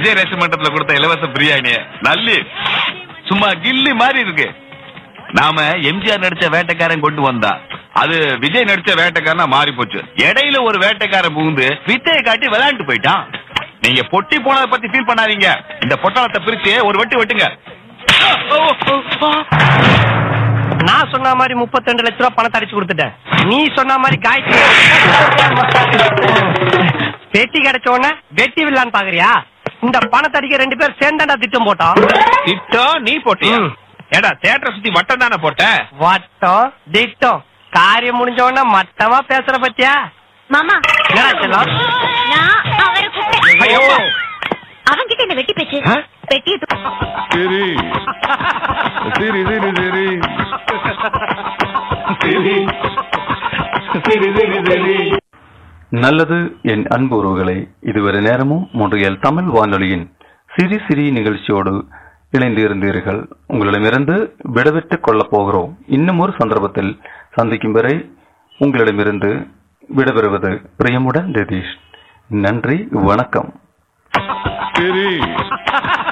Vijay ration மன்றத்துல கொடுத்த இலவச பிரியாணி நல்லி சும்மா கில்லி மாதிரி இருக்கு நாம எம்ஜிஆர் நடிச்ச வேட்டைக்காரன் கொண்டு வந்தா அது விஜய் நடிச்ச வேட்டைக்காரனா மாறி போச்சு இடையில ஒரு வேட்டைக்காரன் புகுந்து வித்தையை காட்டி விளையாண்டு போயிட்டான் நீங்க பொட்டி போனதை பத்தி ஃபீல் பண்ணாதீங்க இந்த பொட்டாளத்தை பிரிச்சு ஒரு வெட்டு வெட்டுங்க நான் சொன்ன மாதிரி 32 லட்ச ரூபா பணத்தை அடிச்சு கொடுத்துட்டேன் நீ சொன்ன மாதிரி காய்ச்சி வெட்டி கிடைச்ச உடனே வெட்டி விடலான்னு பாக்குறியா இந்த பணத்தை அடிக்க ரெண்டு பேர் சேர்ந்தாண்டா திட்டம் போட்டோம் திட்டம் நீ போட்டியா ம். ஏடா தேட்டரை சுத்தி வட்டம் தானே போட்ட வட்டம் திட்டம் காரியம் முடிஞ்ச உடனே மட்டமா பேசுற பத்தியா மாமா என்னடா செல்லம்? நான் அவரை கூப்பிட்டேன் ஐயோ. அவன்கிட்ட என்ன வெட்டி பேச்சு ஆ? வெட்டிய தூ- சரி சரி சரி சரி சரி சரி சரி நல்லது என் அன்பு உறவுகளை இதுவரை நேரமும் மூன்றியல் தமிழ் வானொலியின் சிரி சிரி நிகழ்ச்சியோடு இணைந்து இருந்தீர்கள் உங்களிடமிருந்து விடைபெற்றுக் கொள்ளப் போகிறோம் இன்னும் ஒரு சந்தர்ப்பத்தில் சந்திக்கும் வரை உங்களிடமிருந்து விடைபெறுவது பிரியமுடன் ரதீஷ் நன்றி வணக்கம் சரி